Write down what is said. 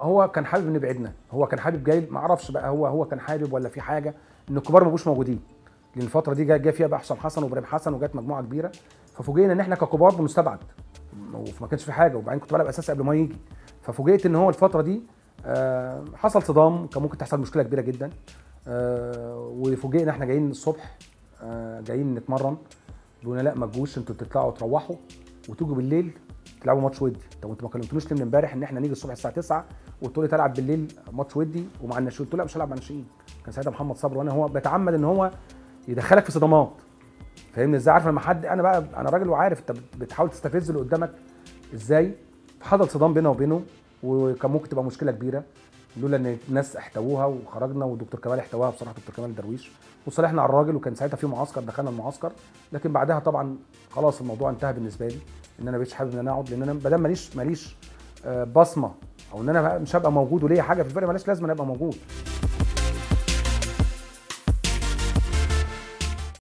هو كان حابب ان يبعدنا هو كان حابب جاي ما اعرفش بقى هو هو كان حابب ولا في حاجه ان الكبار ما بقوش موجودين لان الفتره دي جا جا فيها بقى حسام حسن وابراهيم حسن وجات مجموعه كبيره ففوجئنا ان احنا ككبار بنستبعد وما كانش في حاجه وبعدين كنت بلعب اساسي قبل ما يجي ففوجئت ان هو الفتره دي آه، حصل صدام كان ممكن تحصل مشكله كبيره جدا آه، وفوجئنا احنا جايين الصبح آه، جايين نتمرن بيقولوا لا ما تجوش انتوا تطلعوا تروحوا وتيجوا بالليل تلعبوا ماتش ودي طب انتوا ما كلمتونيش ليه من امبارح ان احنا نيجي الصبح الساعه 9 وتقول لي تلعب بالليل ماتش ودي ومع الناشئين قلت له لا مش هلعب مع الناشئين كان ساعتها محمد صبري وانا هو بيتعمد ان هو يدخلك في صدامات فاهمني ازاي عارف لما حد انا بقى انا راجل وعارف انت بتحاول تستفز اللي قدامك ازاي فحصل صدام بينه وبينه وكان ممكن تبقى مشكله كبيره لولا ان الناس احتووها وخرجنا والدكتور كمال احتواها بصراحه دكتور كمال درويش وصالحنا على الراجل وكان ساعتها في معسكر دخلنا المعسكر لكن بعدها طبعا خلاص الموضوع انتهى بالنسبه لي ان انا مش حابب ان انا اقعد لان انا ما دام ماليش ماليش آه، بصمه او ان انا مش هبقى موجود وليا حاجه في الفرقه ماليش لازم أنا ابقى موجود